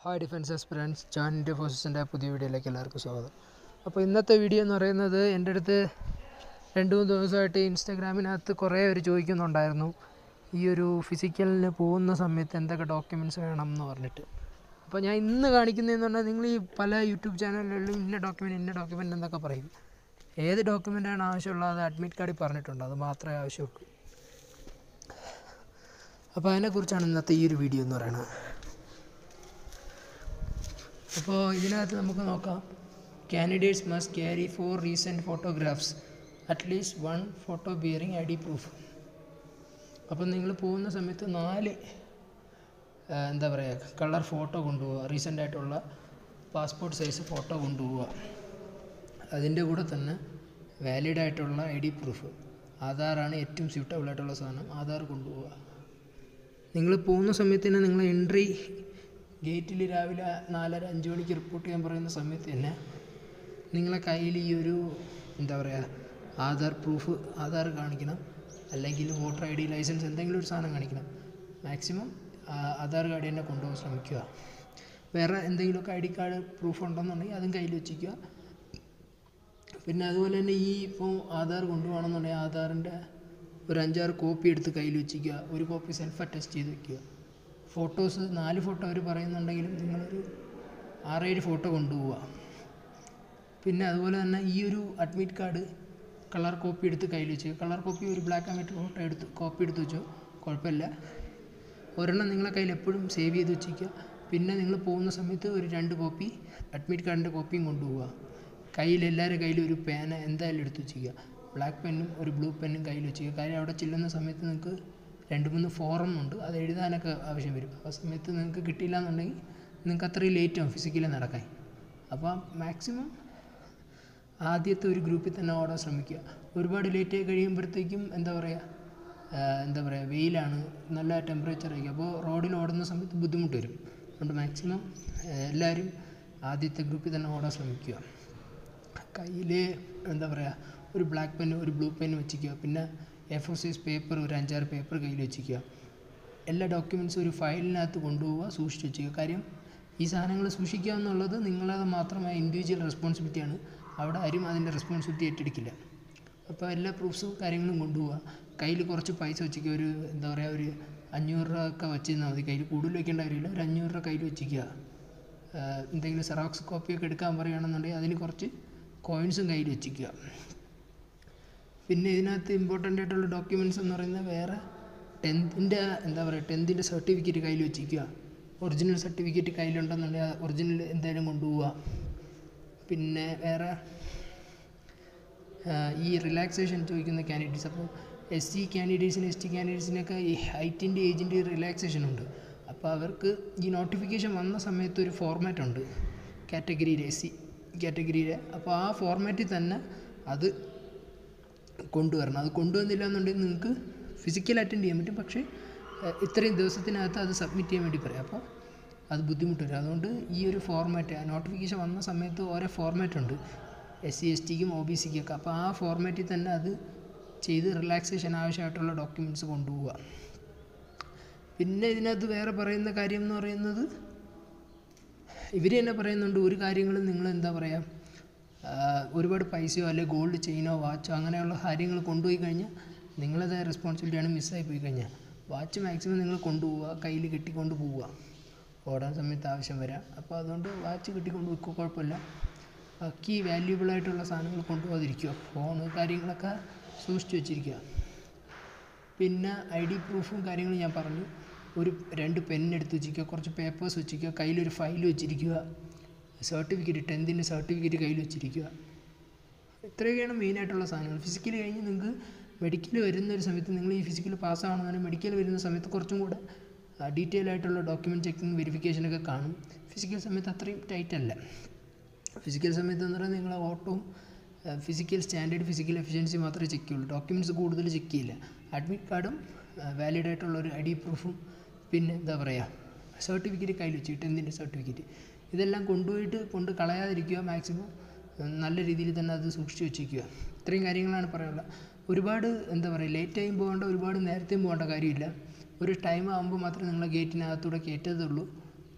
hi defence experience ജാനിൻ്റെ ഫോഴ്സസിൻ്റെ പുതിയ വീഡിയോയിലേക്ക് എല്ലാവർക്കും സ്വാഗതം അപ്പോൾ ഇന്നത്തെ വീഡിയോ എന്ന് പറയുന്നത് എൻ്റെ അടുത്ത് രണ്ട് മൂന്ന് ദിവസമായിട്ട് ഇൻസ്റ്റാഗ്രാമിനകത്ത് കുറേ പേര് ചോദിക്കുന്നുണ്ടായിരുന്നു ഈ ഒരു ഫിസിക്കലിന് പോകുന്ന സമയത്ത് എന്തൊക്കെ ഡോക്യുമെൻറ്റ്സ് വേണം എന്ന് പറഞ്ഞിട്ട് അപ്പോൾ ഞാൻ ഇന്ന് കാണിക്കുന്നതെന്ന് പറഞ്ഞാൽ നിങ്ങൾ ഈ പല യൂട്യൂബ് ചാനലുകളിലും ഇന്ന ഡോക്യുമെൻറ്റ് ഇന്ന ഡോക്യുമെൻ്റ് എന്നൊക്കെ പറയും ഏത് ഡോക്യുമെൻ്റാണ് ആവശ്യമുള്ളത് അത് അഡ്മിറ്റ് കാർഡിൽ പറഞ്ഞിട്ടുണ്ട് അത് മാത്രമേ ആവശ്യമുള്ളൂ അപ്പോൾ അതിനെക്കുറിച്ചാണ് ഇന്നത്തെ ഈ ഒരു വീഡിയോ എന്ന് പറയുന്നത് അപ്പോൾ ഇതിനകത്ത് നമുക്ക് നോക്കാം candidates must carry four recent photographs at least one photo bearing I D proof അപ്പം നിങ്ങൾ പോകുന്ന സമയത്ത് നാല് ആ, എന്താ പറയുക കളർ ഫോട്ടോ കൊണ്ടുപോവുക റീസെൻ്റ് ആയിട്ടുള്ള പാസ്പോർട്ട് സൈസ് ഫോട്ടോ കൊണ്ടുപോവുക അതിൻ്റെ കൂടെ തന്നെ വാലിഡ് ആയിട്ടുള്ള ഐ ഡി പ്രൂഫ് ആധാറാണ് ഏറ്റവും സ്യൂട്ടബിൾ ആയിട്ടുള്ള സാധനം ആധാർ കൊണ്ടുപോവുക നിങ്ങൾ പോകുന്ന സമയത്ത് തന്നെ നിങ്ങൾ എൻട്രി ഗേറ്റിൽ രാവിലെ നാലര അഞ്ച് മണിക്ക് റിപ്പോർട്ട് ചെയ്യാൻ പറയുന്ന സമയത്ത് തന്നെ നിങ്ങളെ കയ്യിൽ ഈ ഒരു എന്താ പറയുക ആധാർ പ്രൂഫ് ആധാർ കാണിക്കണം അല്ലെങ്കിൽ വോട്ടർ ഐ ഡി ലൈസൻസ് എന്തെങ്കിലും ഒരു സാധനം കാണിക്കണം മാക്സിമം ആധാർ കാർഡ് തന്നെ കൊണ്ടുപോകാൻ ശ്രമിക്കുക വേറെ എന്തെങ്കിലുമൊക്കെ ഐ ഡി കാർഡ് പ്രൂഫ് ഉണ്ടെന്നുണ്ടെങ്കിൽ അതും കയ്യിൽ വെച്ചിരിക്കുക പിന്നെ അതുപോലെ തന്നെ ഈ ഇപ്പോൾ ആധാർ കൊണ്ടുപോകണമെന്നുണ്ടെങ്കിൽ ആധാറിൻ്റെ ഒരു അഞ്ചാറ് കോപ്പി എടുത്ത് കയ്യിൽ വെച്ചിരിക്കുക ഒരു കോപ്പി സെൽഫ് അറ്റസ്റ്റ് ചെയ്ത് വെക്കുക ഫോട്ടോസ് നാല് ഫോട്ടോ അവർ പറയുന്നുണ്ടെങ്കിലും നിങ്ങളൊരു ആറേഴ് ഫോട്ടോ കൊണ്ടുപോവുക പിന്നെ അതുപോലെ തന്നെ ഈ ഒരു അഡ്മിറ്റ് കാർഡ് കളർ കോപ്പി എടുത്ത് കയ്യിൽ വെച്ച് കളർ കോപ്പി ഒരു ബ്ലാക്ക് ആൻഡ് വൈറ്റ് ഫോട്ടോ എടുത്ത് കോപ്പി എടുത്ത് വെച്ചോ കുഴപ്പമില്ല ഒരെണ്ണം നിങ്ങളെ കയ്യിൽ എപ്പോഴും സേവ് ചെയ്ത് വെച്ചിരിക്കുക പിന്നെ നിങ്ങൾ പോകുന്ന സമയത്ത് ഒരു രണ്ട് കോപ്പി അഡ്മിറ്റ് കാർഡിൻ്റെ കോപ്പിയും കൊണ്ടുപോവുക കയ്യിൽ എല്ലാവരുടെ കയ്യിലും ഒരു പേന എന്തായാലും എടുത്ത് വെച്ചിരിക്കുക ബ്ലാക്ക് പെന്നും ഒരു ബ്ലൂ പെന്നും കയ്യിൽ വെച്ചിരിക്കുക കാര്യം അവിടെ ചെല്ലുന്ന സമയത്ത് നിങ്ങൾക്ക് രണ്ട് മൂന്ന് ഫോറം ഉണ്ട് അത് എഴുതാനൊക്കെ ആവശ്യം വരും ആ സമയത്ത് നിങ്ങൾക്ക് കിട്ടിയില്ല എന്നുണ്ടെങ്കിൽ നിങ്ങൾക്ക് അത്രയും ലേറ്റ് ആവും ഫിസിക്കലി നടക്കാൻ അപ്പോൾ മാക്സിമം ആദ്യത്തെ ഒരു ഗ്രൂപ്പിൽ തന്നെ ഓടാൻ ശ്രമിക്കുക ഒരുപാട് ലേറ്റ് ആയി കഴിയുമ്പോഴത്തേക്കും എന്താ പറയുക ആഹ് എന്താ പറയുക വെയിലാണ് നല്ല ടെമ്പറേച്ചർ ആയിരിക്കും അപ്പോൾ റോഡിൽ ഓടുന്ന സമയത്ത് ബുദ്ധിമുട്ട് വരും അതുകൊണ്ട് മാക്സിമം എല്ലാവരും ആദ്യത്തെ ഗ്രൂപ്പിൽ തന്നെ ഓടാൻ ശ്രമിക്കുക കയ്യിൽ എന്താ പറയുക ഒരു ബ്ലാക്ക് പെൻ ഒരു ബ്ലൂ പെൻ വെച്ചിരിക്കുക പിന്നെ എ ഫോർ സൈസ് പേപ്പർ ഒരു അഞ്ചാറ് പേപ്പർ കയ്യിൽ വെച്ചിരിക്കുക എല്ലാ ഡോക്യുമെൻറ്റ്സും ഒരു ഫയലിനകത്ത് കൊണ്ടുപോവുക സൂക്ഷിച്ച് വെച്ചിരിക്കുക കാര്യം ഈ സാധനങ്ങൾ സൂക്ഷിക്കുക എന്നുള്ളത് നിങ്ങളത് മാത്രമായ ഇൻഡിവിജ്വൽ റെസ്പോൺസിബിലിറ്റിയാണ് അവിടെ ആരും അതിൻ്റെ റെസ്പോൺസിബിലിറ്റി ഏറ്റെടുക്കില്ല അപ്പോൾ എല്ലാ പ്രൂഫ്സും കാര്യങ്ങളും കൊണ്ടുപോവുക കയ്യിൽ കുറച്ച് പൈസ വെച്ചിരിക്കുക ഒരു എന്താ പറയുക ഒരു അഞ്ഞൂറ് രൂപ ഒക്കെ വെച്ചിരുന്നാൽ മതി കയ്യിൽ കൂടുതൽ വെക്കേണ്ട കാര്യമില്ല ഒരു അഞ്ഞൂറ് രൂപ കയ്യിൽ വെച്ചിരിക്കുക ആഹ് എന്തെങ്കിലും സെറോക്സ് കോപ്പിയൊക്കെ എടുക്കാൻ പറയുകയാണെന്നുണ്ടെങ്കിൽ അതിന് കുറച്ച് കോയിൻസും കയ്യിൽ വെച്ചിരിക്കുക പിന്നെ ഇതിനകത്ത് ഇമ്പോർട്ടൻ്റ് ആയിട്ടുള്ള ഡോക്യുമെൻറ്റ്സ് എന്ന് പറയുന്നത് വേറെ ടെൻത്തിൻ്റെ എന്താ പറയുക ടെൻത്തിൻ്റെ സർട്ടിഫിക്കറ്റ് കയ്യിൽ വെച്ചിരിക്കുക ഒറിജിനൽ സർട്ടിഫിക്കറ്റ് കയ്യിലുണ്ടെന്നുണ്ടെങ്കിൽ ഒറിജിനൽ എന്തായാലും കൊണ്ടുപോവുക പിന്നെ വേറെ ആ, ഈ റിലാക്സേഷൻ ചോദിക്കുന്ന കാൻഡിഡേറ്റ്സ് അപ്പോൾ എസ് സി കാൻഡിഡേറ്റ്സിന് എസ് ടി കാൻഡിഡേറ്റ്സിനൊക്കെ ഈ ഹൈറ്റിൻ്റെ ഏജിൻ്റെ റിലാക്സേഷൻ ഉണ്ട് അപ്പോൾ അവർക്ക് ഈ നോട്ടിഫിക്കേഷൻ വന്ന സമയത്ത് ഒരു ഫോർമാറ്റ് ഉണ്ട് കാറ്റഗറിയിലെ എസ് സി കാറ്റഗറിയിലെ അപ്പോൾ ആ ഫോർമാറ്റിൽ തന്നെ അത് കൊണ്ടുവരണം അത് കൊണ്ടുവന്നില്ല എന്നുണ്ടെങ്കിൽ നിങ്ങൾക്ക് ഫിസിക്കൽ അറ്റൻഡ് ചെയ്യാൻ പറ്റും പക്ഷേ ഏഹ്, ഇത്രയും ദിവസത്തിനകത്ത് അത് സബ്മിറ്റ് ചെയ്യാൻ വേണ്ടി പറയാം അപ്പോൾ അത് ബുദ്ധിമുട്ട് വരും അതുകൊണ്ട് ഈ ഒരു ഫോർമാറ്റ് നോട്ടിഫിക്കേഷൻ വന്ന സമയത്ത് ഓരോ ഫോർമാറ്റ് ഉണ്ട് എസ് സി എസ് ടിക്കും ഒ ബി സിക്കും ഒക്കെ അപ്പോൾ ആ ഫോർമാറ്റിൽ തന്നെ അത് ചെയ്ത് റിലാക്സേഷൻ ആവശ്യമായിട്ടുള്ള ഡോക്യുമെൻറ്റ്സ് കൊണ്ടുപോവുക പിന്നെ ഇതിനകത്ത് വേറെ പറയുന്ന കാര്യം എന്ന് പറയുന്നത് ഇവർ തന്നെ പറയുന്നുണ്ട് ഒരു കാര്യങ്ങളും നിങ്ങൾ എന്താ പറയുക ആഹ് ഒരുപാട് പൈസയോ അല്ലെങ്കിൽ ഗോൾഡ് ചെയിനോ വാച്ചോ അങ്ങനെയുള്ള കാര്യങ്ങൾ കൊണ്ടുപോയി കഴിഞ്ഞാൽ നിങ്ങളത് റെസ്പോൺസിബിലിറ്റിയാണ് മിസ്സായി പോയി കഴിഞ്ഞാൽ വാച്ച് മാക്സിമം നിങ്ങൾ കൊണ്ടുപോവുക കയ്യിൽ കെട്ടിക്കൊണ്ട് പോവുക ഓടാൻ സമയത്ത് ആവശ്യം വരാം അപ്പോൾ അതുകൊണ്ട് വാച്ച് കെട്ടിക്കൊണ്ട് വെക്കുക കുഴപ്പമില്ല ബാക്കി വാല്യൂബിൾ ആയിട്ടുള്ള സാധനങ്ങൾ കൊണ്ടുപോകാതിരിക്കുക ഫോണ് കാര്യങ്ങളൊക്കെ സൂക്ഷിച്ച് വെച്ചിരിക്കുക പിന്നെ ഐ ഡി പ്രൂഫും കാര്യങ്ങളും ഞാൻ പറഞ്ഞു ഒരു രണ്ട് പെൻ എടുത്ത് വെച്ചിരിക്കുക കുറച്ച് പേപ്പേഴ്സ് വെച്ചിരിക്കുക കയ്യിലൊരു ഫയൽ വെച്ചിരിക്കുക സർട്ടിഫിക്കറ്റ് ടെൻത്തിൻ്റെ സർട്ടിഫിക്കറ്റ് കയ്യിൽ വെച്ചിരിക്കുക ഇത്രയൊക്കെയാണ് മെയിനായിട്ടുള്ള സാധനങ്ങൾ ഫിസിക്കൽ കഴിഞ്ഞ് നിങ്ങൾക്ക് മെഡിക്കൽ വരുന്ന ഒരു സമയത്ത് നിങ്ങൾ ഈ ഫിസിക്കൽ പാസ്സാവണമെന്ന് മെഡിക്കൽ വരുന്ന സമയത്ത് കുറച്ചും കൂടെ ഡീറ്റെയിൽ ആയിട്ടുള്ള ഡോക്യുമെൻറ്റ് ചെക്കിങ് വെരിഫിക്കേഷനൊക്കെ കാണും ഫിസിക്കൽ സമയത്ത് അത്രയും ടൈറ്റ് അല്ല ഫിസിക്കൽ സമയത്ത് എന്ന് പറഞ്ഞാൽ നിങ്ങൾ ഓട്ടവും ഫിസിക്കൽ സ്റ്റാൻഡേർഡ് ഫിസിക്കൽ എഫിഷ്യൻസി മാത്രമേ ചെക്ക് ചെയ്യുള്ളൂ ഡോക്യുമെൻറ്റ്സ് കൂടുതൽ ചെക്ക് ചെയ്യില്ല അഡ്മിറ്റ് കാർഡും വാലിഡ് ആയിട്ടുള്ള ഒരു ഐ ഡി പ്രൂഫും പിന്നെ എന്താ പറയുക സർട്ടിഫിക്കറ്റ് കയ്യിൽ വെച്ച് ടെൻത്തിൻ്റെ സർട്ടിഫിക്കറ്റ് ഇതെല്ലാം കൊണ്ടുപോയിട്ട് കൊണ്ട് കളയാതിരിക്കുക മാക്സിമം നല്ല രീതിയിൽ തന്നെ അത് സൂക്ഷിച്ച് വെച്ചിരിക്കുക ഇത്രയും കാര്യങ്ങളാണ് പറയാനുള്ളത് ഒരുപാട് എന്താ പറയുക ലേറ്റായും പോകേണ്ട ഒരുപാട് നേരത്തെയും പോകേണ്ട കാര്യമില്ല ഒരു ടൈം ആകുമ്പോൾ മാത്രമേ നിങ്ങളെ ഗേറ്റിനകത്തൂടെ കയറ്റത്തുള്ളൂ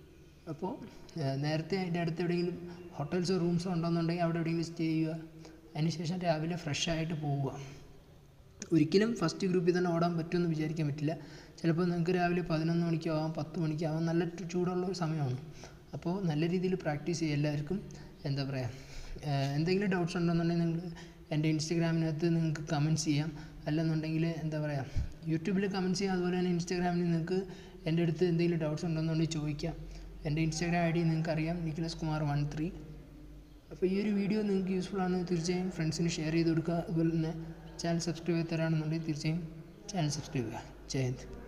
അപ്പോൾ ഏഹ്, നേരത്തെ അതിൻ്റെ അടുത്ത് എവിടെയെങ്കിലും ഹോട്ടൽസോ റൂംസോ ഉണ്ടോയെന്നുണ്ടെങ്കിൽ അവിടെ എവിടെയെങ്കിലും സ്റ്റേ ചെയ്യുക അതിനുശേഷം രാവിലെ ഫ്രഷ് ആയിട്ട് പോവുക ഒരിക്കലും ഫസ്റ്റ് ഗ്രൂപ്പിൽ തന്നെ ഓടാൻ പറ്റുമെന്ന് വിചാരിക്കാൻ പറ്റില്ല ചിലപ്പോൾ നിങ്ങൾക്ക് രാവിലെ പതിനൊന്ന് മണിക്കാവാം പത്ത് മണിക്കാവാം നല്ല ചു- ചൂടുള്ള ഒരു സമയമാണ് അപ്പോൾ നല്ല രീതിയിൽ പ്രാക്ടീസ് ചെയ്യുക എല്ലാവർക്കും എന്താ പറയുക ഏഹ് എന്തെങ്കിലും ഡൗട്ട്സ് ഉണ്ടെന്നുണ്ടെങ്കിൽ നിങ്ങൾ എൻ്റെ ഇൻസ്റ്റഗ്രാമിനകത്ത് നിങ്ങൾക്ക് കമൻറ്റ്സ് ചെയ്യാം അല്ലെന്നുണ്ടെങ്കിൽ എന്താ പറയുക യൂട്യൂബിൽ കമൻറ്റ്സ് ചെയ്യാം അതുപോലെ തന്നെ ഇൻസ്റ്റഗ്രാമിൽ നിങ്ങൾക്ക് എൻ്റെ അടുത്ത് എന്തെങ്കിലും ഡൗട്ട്സ് ഉണ്ടെന്നുണ്ടെങ്കിൽ ചോദിക്കാം എൻ്റെ ഇൻസ്റ്റാഗ്രാം ഐ ഡി നിങ്ങൾക്ക് അറിയാം നിഖിലസ് കുമാർ വൺ ത്രീ അപ്പോൾ ഈ ഒരു വീഡിയോ നിങ്ങൾക്ക് യൂസ്ഫുൾ ആണെങ്കിൽ തീർച്ചയായും ഫ്രണ്ട്സിന് ഷെയർ ചെയ്ത് കൊടുക്കുക അതുപോലെ തന്നെ ചാനൽ സബ്സ്ക്രൈബ് ചെയ്ത് തരാണെന്നുണ്ടെങ്കിൽ തീർച്ചയായും ചാനൽ സബ്സ്ക്രൈബ് ചെയ്യുക ജയ് ഹിന്ദ്